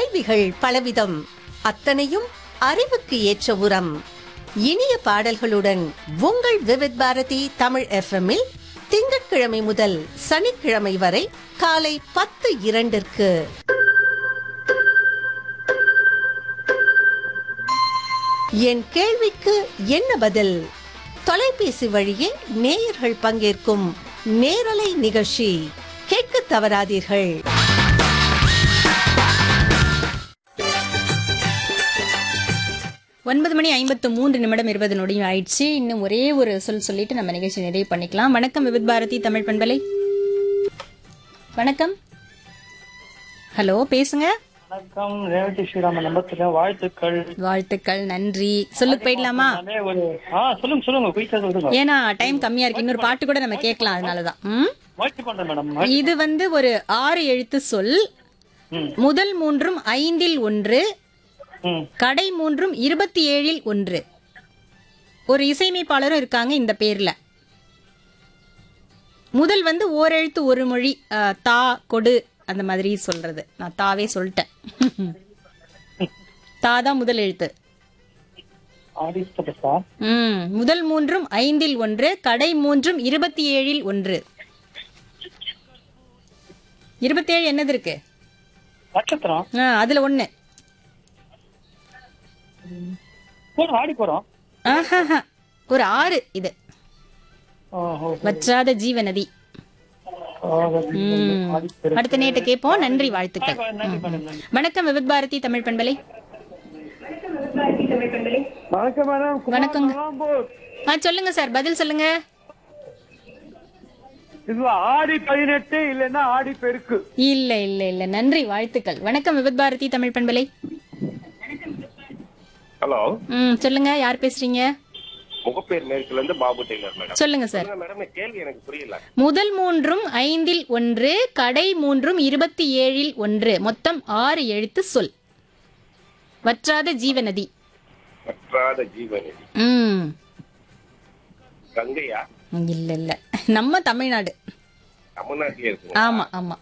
கேள்விகள் பலவிதம் அத்தனையும் அறிவுக்கு ஏற்ற உரம் இனிய பாடல்களுடன் உங்கள் விவித் பாரதி தமிழ் எஃப்எம்மில் திங்கட்கிழமை முதல் சனிக்கிழமை வரை காலை பத்து இரண்டிற்கு என் கேள்விக்கு என்ன பதில் தொலைபேசி வழியே நேயர்கள் பங்கேற்கும் நேரலை நிகழ்ச்சி கேட்க தவறாதீர்கள் ஒன்பது மணி ஐம்பத்து மூன்று நிமிடம் இருபது நொடியும் ஆயிடுச்சு இன்னும் ஒரே ஒரு சொல் சொல்லிட்டு நம்ம நிகழ்ச்சி நிறைவு பண்ணிக்கலாம் வணக்கம் விவித் பாரதி தமிழ் பண்பலை வணக்கம் ஹலோ பேசுங்க வணக்கம் ரேவதி ஸ்ரீராமன் நம்பத்துறேன் வாழ்த்துக்கள் வாழ்த்துக்கள் நன்றி சொல்லு போயிடலாமா அதே ஒரு ஆ சொல்லுங்க சொல்லுங்க குயிக்கா சொல்லுங்க ஏன்னா டைம் கம்மியா இருக்கு இன்னொரு பாட்டு கூட நம்ம கேட்கலாம் அதனாலதான் ம்? முயற்சி பண்றேன் மேடம் இது வந்து ஒரு ஆறு எழுத்து சொல் ம். முதல் மூன்றும் ஐந்தில் ஒன்று ம் கடை மூன்றும் இருபத்தி ஏழில் ஒன்று ஒரு இசையமைப்பாளரும் இருக்காங்க இந்த பேர்ல முதல் வந்து ஓரெழுத்து ஒரு மொழி அஹ், தா கொடு அந்த மாதிரி சொல்றது நான் தாவே சொல்லிட்டேன் தா தான் முதல் எழுத்து ஆதிஸ்தபசா ம் முதல் மூன்றும் ஐந்தில் ஒன்று கடை மூன்றும் இருபத்தி ஏழில் ஒன்று இருபத்தேழு என்னது இருக்கு நட்சத்திரம் ஆ, அதுல ஒண்ணு போன ஆடி போறோம் ஆஹாஹா. ஒரு ஆறு இது ஓஹோ வற்றாத ஜீவநதி ம். அடுத்த நேட்டு கேட்போம் நன்றி வாழ்த்துக்கள் நன்றி மேடம் நன்றி வணக்கம் விவித் பாரதி தமிழ் பண்பலை வணக்கம் மேடம் வணக்கங்க ஆ சொல்லுங்க சார் பதில் சொல்லுங்க இது ஆடி பதினெட்டு இல்லைன்னா ஆடி பெருக்கு இல்ல இல்ல இல்ல நன்றி வாழ்த்துக்கள் வணக்கம் விவித் பாரதி தமிழ் பண்பலை ஹலோ ம் சொல்லுங்க யார் பேசுறீங்க முகப்பேர் மேற்குல இருந்து பாபு டெய்லர் மேடம் சொல்லுங்க சார் மேடம் இந்த கேள்வி எனக்கு புரியல முதல் மூன்றும் ஐந்தில் ஒன்று கடை மூன்றும் இருபத்தி ஏழில் ஒன்று மொத்தம் ஆறு எழுத்து சொல் வற்றாத ஜீவநதி வற்றாத ஜீவநிதி ம் கங்கையா இல்ல இல்ல நம்ம தமிழ்நாடு தமிழ்நாட்டிலே இருக்குங்க ஆமா ஆமா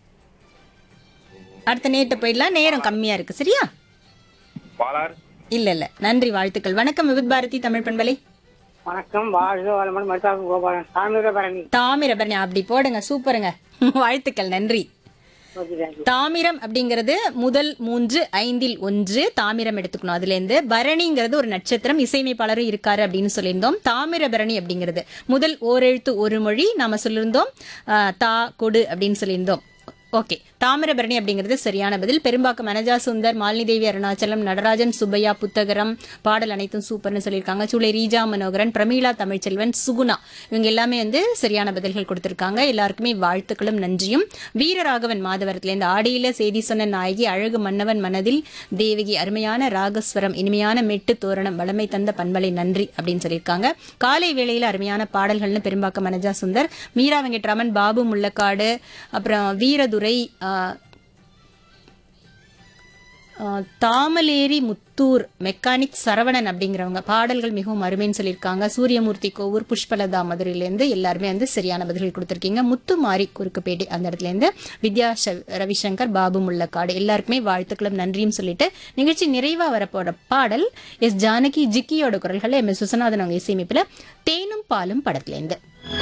அடுத்த நேட்டு போயிடலாம் நேரம் கம்மியா இருக்கு சரியா பாலார் இல்ல இல்ல நன்றி வாழ்த்துக்கள் வணக்கம் விவித் பாரதி தமிழ் பண்பலை வணக்கம் வாழ்க வளமுடன் மருத்தாப்பு கோபாலன் தாமிரபரணி தாமிரபரணி அப்படி போடுங்க சூப்பருங்க வாழ்த்துக்கள் நன்றி ஓகே தேங்க்யூ தாமிரம் அப்படிங்கிறது முதல் மூன்று ஐந்தில் ஒன்று தாமிரம் எடுத்துக்கணும் அதுல இருந்து பரணிங்கிறது ஒரு நட்சத்திரம் இசையமைப்பாளரும் இருக்காரு அப்படின்னு சொல்லியிருந்தோம் தாமிரபரணி அப்படிங்கிறது முதல் ஓரெழுத்து ஒரு மொழி நாம சொல்லியிருந்தோம் ஆ, தா கொடு அப்படின்னு சொல்லியிருந்தோம் ஓகே தாமிரபரணி அப்படிங்கிறது சரியான பதில் பெரும்பாக்கம் மனஜா சுந்தர் மாலினி தேவி அருணாச்சலம் நடராஜன் சுப்பையா புத்தகரம் பாடல் அனைத்தும் சூப்பர்னு சொல்லியிருக்காங்க சூளை ரீஜா மனோகரன் பிரமீளா தமிழ்ச்செல்வன் சுகுணா இவங்க எல்லாமே வந்து சரியான பதில்கள் கொடுத்திருக்காங்க எல்லாருக்குமே வாழ்த்துக்களும் நன்றியும் வீரராகவன் மாதவரத்திலேருந்து ஆடியில செய்தி சொன்ன நாயகி அழகு மன்னவன் மனதில் தேவகி அருமையான ராகஸ்வரம் இனிமையான மெட்டு தோரணம் வளமை தந்த பண்பலை நன்றி அப்படின்னு சொல்லியிருக்காங்க காலை வேளையில அருமையான பாடல்கள்னு பெரும்பாக்கம் மனஜா சுந்தர் மீரா வெங்கட்ராமன் பாபு முள்ளக்காடு அப்புறம் வீரதுரை ஆஹ், ஆஹ், தாமலேரி முத்தூர் மெக்கானிக் சரவணன் அப்படிங்கிறவங்க பாடல்கள் மிகவும் அருமைன்னு சொல்லியிருக்காங்க சூரியமூர்த்தி கோவூர் புஷ்பலதா மதுரையிலேருந்து எல்லாருமே வந்து சரியான பதில்கள் கொடுத்துருக்கீங்க முத்துமாரி குறுக்குப்பேட்டை அந்த இடத்துல இருந்து வித்யா ஷ- ரவிசங்கர் பாபு முள்ளக்காடு எல்லாருக்குமே வாழ்த்துக்களும் நன்றியும் சொல்லிட்டு நிகழ்ச்சி நிறைவா வரப்போற பாடல் எஸ் ஜானகி ஜிக்கியோட குரல்கள் எம் எஸ் சுசநாதன் அவங்க இசையமைப்புல தேனும் பாலும் படத்துல இருந்து